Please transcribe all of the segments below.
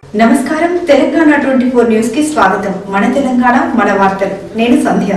నమస్కారం Telangana twenty four news కి స్వాగతం మన తెలంగాణ మన వార్తలు నేను సంధ్య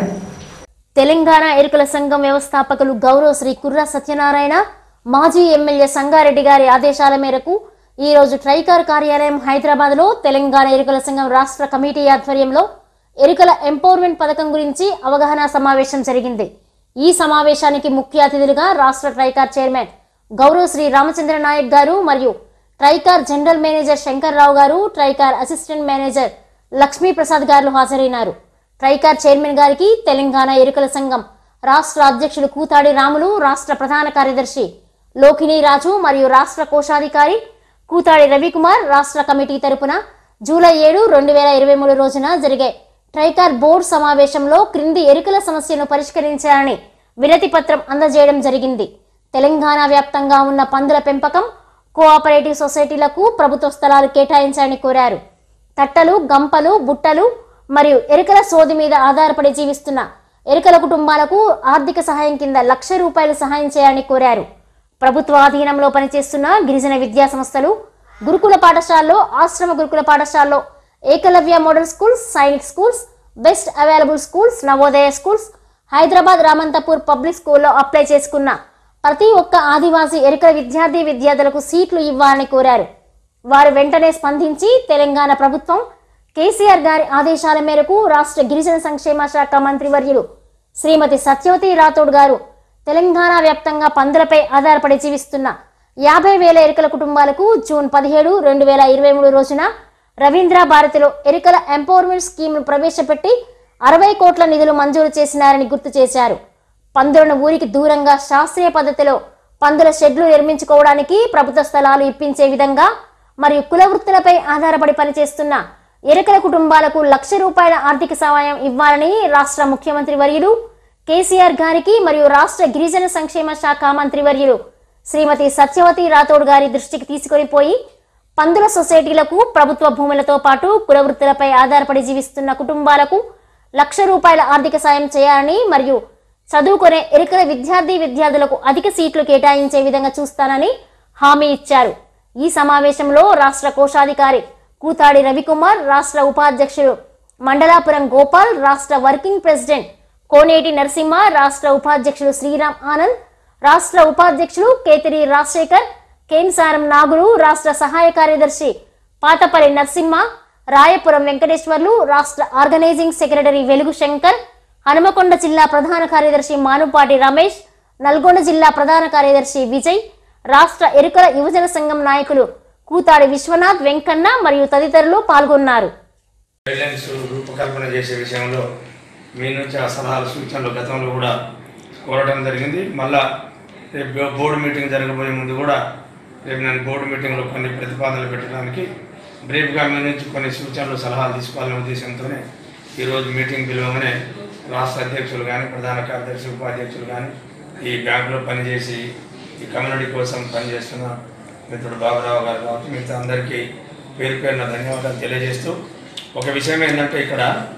తెలంగాణ ఎరుకల సంఘం వ్యవస్థాపకులు గౌరవ శ్రీ కుర్ర సత్యనారాయణ మాజీ ఎమ్మెల్యే సంగారెడ్డి గారి ఆదేశాల మేరకు ఈ రోజు ట్రైకార్ కార్యాలయం హైదరాబాద్ లో తెలంగాణ ఎరుకల సంఘం రాష్ట్ర కమిటీ ఆధ్వర్యంలో ఎరుకల ఎంపవర్మెంట్ పథకం గురించి అవగాహన సమావేశం జరిగింది ఈ సమావేశానికి ముఖ్య అతిథులుగా రాష్ట్ర ట్రైకార్ చైర్మన్ గౌరవ శ్రీ రామచంద్ర నాయక్ గారు మరియు Tricor general manager Shankar Rao garu Tricor assistant manager Lakshmi Prasad garu హాజరైనారు ట్రైకార్ చైర్మన్ గారికి తెలంగాణ ఎరుకల సంఘం రాష్ట్ర అధ్యక్షులు కూతాడి రాములు రాష్ట్ర ప్రధాన కార్యదర్శి లోకిని రాజు మరియు రాష్ట్ర కోశాధికారి కూతాడి రవికుమార్ రాష్ట్ర కమిటీ తరపున జూలై ఏడు రెండు వేల ఇరవై మూడు రోజున జరిగే ట్రైకార్ బోర్డు సమావేశంలో క్రింది ఎరుకల సమస్యను పరిష్కరించాలని వినతి పత్రం అందజేయడం జరిగింది తెలంగాణ వ్యాప్తంగా ఉన్న పందుల పెంపకం కోఆపరేటివ్ సొసైటీలకు ప్రభుత్వ స్థలాలు కేటాయించాలని కోరారు తట్టలు గంపలు బుట్టలు మరియు ఎరుకల సోది మీద ఆధారపడి జీవిస్తున్న ఎరుకల కుటుంబాలకు ఆర్థిక సహాయం కింద లక్ష రూపాయలు సహాయం చేయాలని కోరారు ప్రభుత్వ ఆధీనంలో పనిచేస్తున్న గిరిజన విద్యా సంస్థలు గురుకుల పాఠశాలలో ఆశ్రమ గురుకుల పాఠశాలలో Eklavya model schools Sainik schools best available schools Navodaya schools Hyderabad Ramanthapur public స్కూల్లో అప్లై చేసుకున్న ప్రతి ఒక్క ఆదివాసీ ఎరుకల విద్యార్థి విద్యార్థులకు సీట్లు ఇవ్వాలని కోరారు వారు వెంటనే స్పందించి తెలంగాణ ప్రభుత్వం కేసీఆర్ గారి ఆదేశాల మేరకు రాష్ట్ర గిరిజన సంక్షేమ శాఖ మంత్రివర్యులు శ్రీమతి సత్యవతి రాథోడ్ గారు తెలంగాణ వ్యాప్తంగా పందులపై ఆధారపడి జీవిస్తున్న యాభై వేల ఎరుకల కుటుంబాలకు జూన్ పదిహేడు రెండు వేల ఇరవై మూడు రోజున రవీంద్ర భారతిలో ఎరుకల ఎంపవర్మెంట్ స్కీమ్ను ప్రవేశపెట్టి అరవై కోట్ల నిధులు మంజూరు చేసినారని గుర్తు చేశారు పందులను ఊరికి దూరంగా శాస్త్రీయ పద్ధతిలో పందుల షెడ్లు నిర్మించుకోవడానికి ప్రభుత్వ స్థలాలు ఇప్పించే విధంగా మరియు కుల వృత్తులపై ఆధారపడి పనిచేస్తున్న ఎరుకల కుటుంబాలకు లక్ష రూపాయల ఆర్థిక సహాయం ఇవ్వాలని రాష్ట్ర ముఖ్యమంత్రి వర్యులు కేసీఆర్ గారికి మరియు రాష్ట్ర గిరిజన సంక్షేమ శాఖ మంత్రి వర్యులు శ్రీమతి సత్యవతి రాథోడ్ గారి దృష్టికి తీసుకొని పోయి పందుల సొసైటీలకు ప్రభుత్వ భూములతో పాటు కుల వృత్తులపై ఆధారపడి జీవిస్తున్న కుటుంబాలకు లక్ష రూపాయల ఆర్థిక సాయం చేయాలని మరియు చదువుకునే ఎరుకల విద్యార్థి విద్యార్థులకు అధిక సీట్లు కేటాయించే విధంగా చూస్తానని హామీ ఇచ్చారు ఈ సమావేశంలో రాష్ట్ర కోశాధికారి కూతాడి రవికుమార్ రాష్ట్ర ఉపాధ్యక్షులు మండలాపురం గోపాల్ రాష్ట్ర వర్కింగ్ ప్రెసిడెంట్ కోనేటి నరసింహ రాష్ట్ర ఉపాధ్యక్షులు శ్రీరామ్ ఆనంద్ రాష్ట్ర ఉపాధ్యక్షులు కేతిరి రాజశేఖర్ కేన్సారం నాగులు రాష్ట్ర సహాయ కార్యదర్శి పాతపల్లి నరసింహ రాయపురం వెంకటేశ్వర్లు రాష్ట్ర ఆర్గనైజింగ్ సెక్రటరీ వెలుగు శంకర్ హనుమకొండ జిల్లా ప్రధాన కార్యదర్శి మానుపాటి రమేష్ నల్గొండ జిల్లా ప్రధాన కార్యదర్శి విజయ్ రాష్ట్ర ఎరుకల యువజన సంఘం నాయకులు కూతాడి విశ్వనాథ్ వెంకన్న మరియు తదితరులు పాల్గొన్నారు గైడ్లైన్స్ రూపకల్పన చేసే విషయంలో మీ నుంచి ఆ సలహాలు సూచనలు గతంలో కూడా కోరడం జరిగింది మళ్ళా రేపు బోర్డు మీటింగ్ జరగబోయే ముందు కూడా రేపు నేను బోర్డు మీటింగ్లో కొన్ని ప్రతిపాదనలు పెట్టడానికి బ్రీఫ్గా మీ నుంచి కొన్ని సూచనలు సలహాలు తీసుకోవాలనే ఉద్దేశంతోనే ఈరోజు మీటింగ్ పిలవగానే రాష్ట్ర అధ్యక్షులు కానీ ప్రధాన కార్యదర్శి ఉపాధ్యక్షులు కానీ ఈ బ్యాంకులో పనిచేసి ఈ కమ్యూనిటీ కోసం పనిచేస్తున్న మిత్రుడు బాబురావు గారు కాబట్టి మిగతా అందరికీ పేరు పేరున ధన్యవాదాలు తెలియజేస్తూ ఒక విషయం ఏంటంటే ఇక్కడ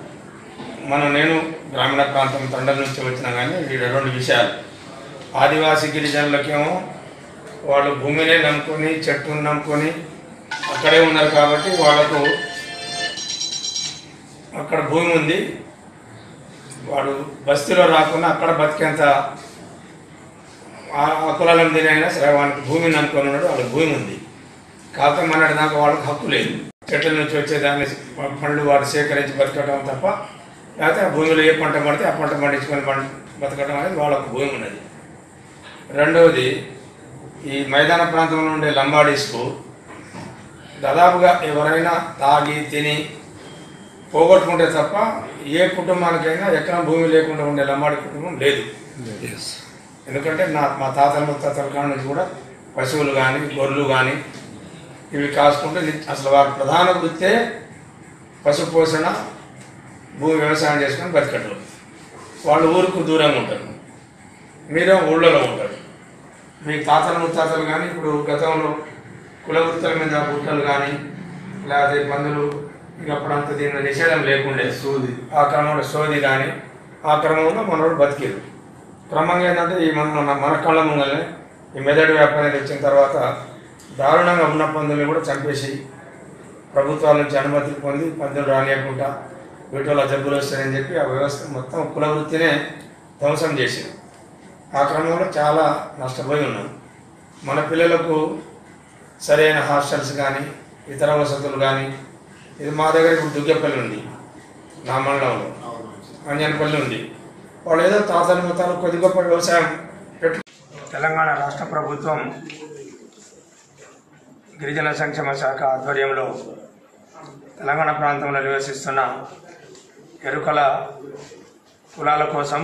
మనం నేను గ్రామీణ ప్రాంతం తండ్రి నుంచి వచ్చినా కానీ ఇక్కడ రెండు విషయాలు ఆదివాసీ గిరిజనులకేమో వాళ్ళు భూమినే నమ్ముకొని చెట్టును నమ్ముకొని అక్కడే ఉన్నారు కాబట్టి వాళ్ళకు అక్కడ భూమి ఉంది వాడు బస్తీలో రాకుండా అక్కడ బతికేంత ఆ ఆ కులాలను తినైనా సరే వానికి భూమిని నమ్ముకొని ఉన్నాడు వాళ్ళకి భూమి ఉంది కాకపోతే మనటి దాకా వాళ్ళకి హక్కు లేదు చెట్ల నుంచి వచ్చే దాన్ని పండ్లు వాడు సేకరించి బతకడం తప్ప లేకపోతే ఆ భూమిలో ఏ పంట పడితే ఆ పంట పండించుకొని పంట బతకడం అనేది వాళ్ళకు భూమి ఉన్నది రెండవది ఈ మైదాన ప్రాంతంలో ఉండే లంబాడీస్కు దాదాపుగా ఎవరైనా తాగి తిని పోగొట్టుకుంటే తప్ప ఏ కుటుంబానికైనా ఎకరం భూమి లేకుండా ఉండే లంబాడి కుటుంబం లేదు ఎందుకంటే నా మా తాతల ముత్తాతల కాడ నుంచి కూడా పశువులు కానీ గొర్రెలు కానీ ఇవి కాసుకుంటే ని- అసలు వారి ప్రధాన వృత్తే పశు పోషణ భూమి వ్యవసాయం చేసుకొని బతకటం వాళ్ళు ఊరుకు దూరంగా ఉంటారు మీరేమో ఊళ్ళలో ఉంటారు మీ తాతల ముత్తాతలు కానీ ఇప్పుడు గతంలో కుల వృత్తుల మీద బుట్టలు కానీ లేకపోతే పందులు ఇక అప్పుడంత దీని నిషేధం లేకుండే సోది ఆ క్రమంలో సోది కానీ ఆ క్రమంలో మనోడు బతికేరు క్రమంగా ఏంటంటే ఈ మన మన- మన కళ్ళ ముంగల్ని ఈ మెదడు వ్యాపారం వచ్చిన తర్వాత దారుణంగా ఉన్న పందుల్ని కూడా చంపేసి ప్రభుత్వాల నుంచి అనుమతి పొంది పందులు రానియకుండా వీటిలో జబ్బులు వస్తాయని చెప్పి ఆ వ్యవస్థ మొత్తం కుల వృత్తినే ధ్వంసం చేసింది ఆ క్రమంలో చాలా నష్టపోయి ఉన్నాం మన పిల్లలకు సరైన హాస్టల్స్ కానీ ఇతర వసతులు కానీ ఇది మా దగ్గర ఇప్పుడు దుగ్గపల్లి ఉంది నా మండలంలో అంజనపల్లి ఉంది వాళ్ళు ఏదో తాతలు ముత్తాలు కొద్ది గొప్ప వ్యవసాయం పెట్టు తెలంగాణ రాష్ట్ర ప్రభుత్వం గిరిజన సంక్షేమ శాఖ ఆధ్వర్యంలో తెలంగాణ ప్రాంతంలో నివసిస్తున్న ఎరుకల కులాల కోసం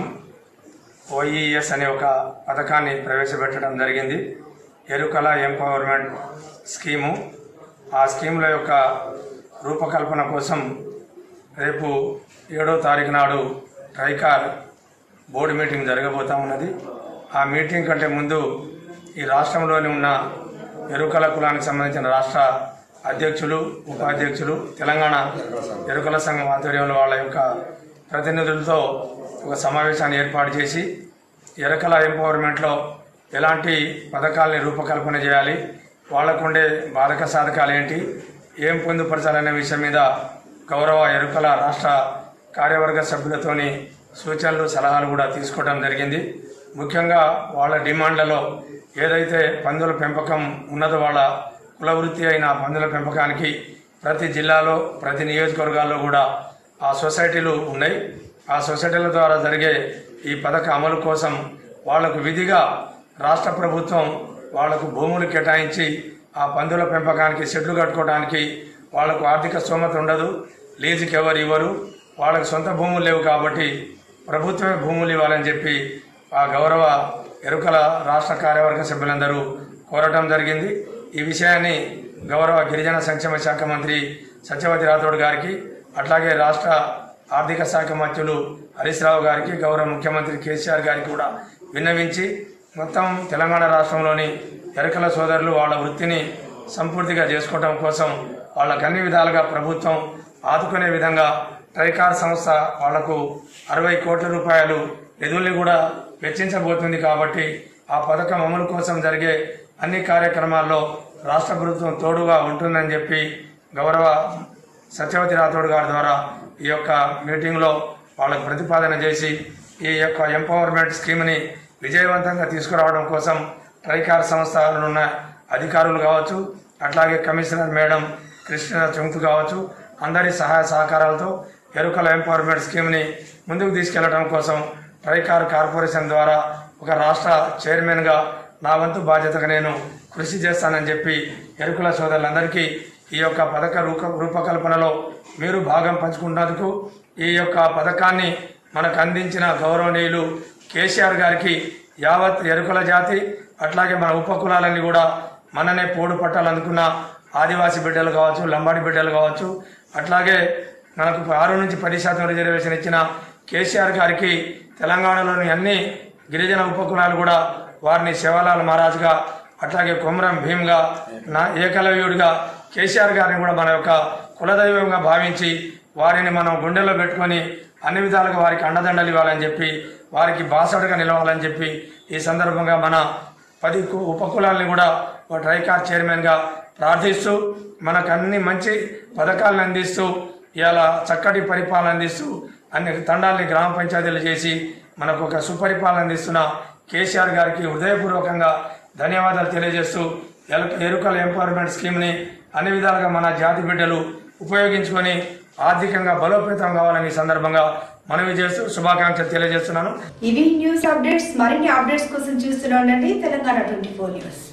ఓఈఎస్ అనే ఒక పథకాన్ని ప్రవేశపెట్టడం జరిగింది ఎరుకల ఎంపవర్మెంట్ స్కీము ఆ స్కీముల యొక్క రూపకల్పన కోసం రేపు ఏడో తారీఖు నాడు ట్రైకార్ బోర్డు మీటింగ్ జరగబోతా ఉన్నది ఆ మీటింగ్ కంటే ముందు ఈ రాష్ట్రంలోని ఉన్న ఎరుకల కులానికి సంబంధించిన రాష్ట్ర అధ్యక్షులు ఉపాధ్యక్షులు తెలంగాణ ఎరుకల సంఘం ఆధ్వర్యంలో వాళ్ళ యొక్క ప్రతినిధులతో ఒక సమావేశాన్ని ఏర్పాటు చేసి ఎరకల ఎంపవర్మెంట్లో ఎలాంటి పథకాలని రూపకల్పన చేయాలి వాళ్ళకుండే బాధక సాధకాలు ఏంటి ఏం పొందుపరచాలనే విషయం మీద గౌరవ ఎరుకల రాష్ట్ర కార్యవర్గ సభ్యులతోని సూచనలు సలహాలు కూడా తీసుకోవడం జరిగింది ముఖ్యంగా వాళ్ళ డిమాండ్లలో ఏదైతే పందుల పెంపకం ఉన్నదో వాళ్ళ కుల వృత్తి అయిన పందుల పెంపకానికి ప్రతి జిల్లాలో ప్రతి నియోజకవర్గాల్లో కూడా ఆ సొసైటీలు ఉన్నాయి ఆ సొసైటీల ద్వారా జరిగే ఈ పథక అమలు కోసం వాళ్లకు విధిగా రాష్ట్ర ప్రభుత్వం వాళ్లకు భూములు కేటాయించి ఆ పందుల పెంపకానికి చెట్లు కట్టుకోవడానికి వాళ్లకు ఆర్థిక స్తోమత ఉండదు లీజుకి ఎవరు ఇవ్వరు వాళ్ళకి సొంత భూములు లేవు కాబట్టి ప్రభుత్వమే భూములు ఇవ్వాలని చెప్పి ఆ గౌరవ ఎరుకల రాష్ట్ర కార్యవర్గ సభ్యులందరూ కోరటం జరిగింది ఈ విషయాన్ని గౌరవ గిరిజన సంక్షేమ శాఖ మంత్రి సత్యవతి రాథోడ్ గారికి అట్లాగే రాష్ట్ర ఆర్థిక శాఖ మంత్రులు హరీష్ రావు గారికి గౌరవ ముఖ్యమంత్రి కేసీఆర్ గారికి కూడా విన్నవించి మొత్తం తెలంగాణ రాష్ట్రంలోని ఎరకల సోదరులు వాళ్ళ వృత్తిని సంపూర్తిగా చేసుకోవడం కోసం వాళ్ళకి అన్ని విధాలుగా ప్రభుత్వం ఆదుకునే విధంగా ట్రైకార్ సంస్థ వాళ్లకు అరవై కోట్ల రూపాయలు నిధుల్ని కూడా వెచ్చించబోతుంది కాబట్టి ఆ పథకం అమలు కోసం జరిగే అన్ని కార్యక్రమాల్లో రాష్ట్ర ప్రభుత్వం తోడుగా ఉంటుందని చెప్పి గౌరవ సత్యవతి రాథోడ్ గారి ద్వారా ఈ యొక్క మీటింగ్లో వాళ్ళకు ప్రతిపాదన చేసి ఈ యొక్క ఎంపవర్మెంట్ స్కీమ్ని విజయవంతంగా తీసుకురావడం కోసం ట్రైకార్ సంస్థలో ఉన్న అధికారులు కావచ్చు అట్లాగే కమిషనర్ మేడం కృష్ణ చొంతు కావచ్చు అందరి సహాయ సహకారాలతో ఎరుకల ఎంపవర్మెంట్ స్కీమ్ని ముందుకు తీసుకెళ్లడం కోసం ట్రైకార్ కార్పొరేషన్ ద్వారా ఒక రాష్ట్ర చైర్మన్గా నా వంతు బాధ్యతగా నేను కృషి చేస్తానని చెప్పి ఎరుకుల సోదరులందరికీ ఈ యొక్క పథక రూప రూపకల్పనలో మీరు భాగం పంచుకున్నందుకు ఈ యొక్క పథకాన్ని మనకు అందించిన గౌరవనీయులు కేసీఆర్ గారికి యావత్ ఎరుకల జాతి అట్లాగే మన ఉపకులాలన్నీ కూడా మననే పోడు పట్టాలు అందుకున్న ఆదివాసీ బిడ్డలు కావచ్చు లంబాడి బిడ్డలు కావచ్చు అట్లాగే మనకు ఆరు నుంచి పది శాతం రిజర్వేషన్ ఇచ్చిన కేసీఆర్ గారికి తెలంగాణలోని అన్ని గిరిజన ఉపకులాలు కూడా వారిని శివలాల్ మహారాజ్గా అట్లాగే కొమరం భీమ్గా నా ఏకలవ్యుడిగా కేసీఆర్ గారిని కూడా మన యొక్క కులదైవంగా భావించి వారిని మనం గుండెల్లో పెట్టుకొని అన్ని విధాలుగా వారికి అండదండలు ఇవ్వాలని చెప్పి వారికి బాసటగా నిలవాలని చెప్పి ఈ సందర్భంగా మన పది కు- ఉపకులాలని కూడా ఒక ట్రైకార్ చైర్మన్గా ప్రార్థిస్తూ మనకు అన్ని మంచి పథకాలను అందిస్తూ ఇలా చక్కటి పరిపాలన అందిస్తూ అన్ని తండాల్ని గ్రామ పంచాయతీలు చేసి మనకు ఒక సుపరిపాలన అందిస్తున్న కేసీఆర్ గారికి హృదయపూర్వకంగా ధన్యవాదాలు తెలియజేస్తూ ఎల- ఎరుకల ఎంపవర్మెంట్ స్కీమ్ని అన్ని విధాలుగా మన జాతి బిడ్డలు ఉపయోగించుకొని ఆర్థికంగా బలోపేతం కావాలని ఈ సందర్భంగా మనవి చేస్తూ శుభాకాంక్షలు తెలియజేస్తున్నాను ఇవి న్యూస్ అప్డేట్స్ మరిన్ని అప్డేట్స్ కోసం చూస్తూనే ఉండండి తెలంగాణ ట్వంటీ ఫోర్ న్యూస్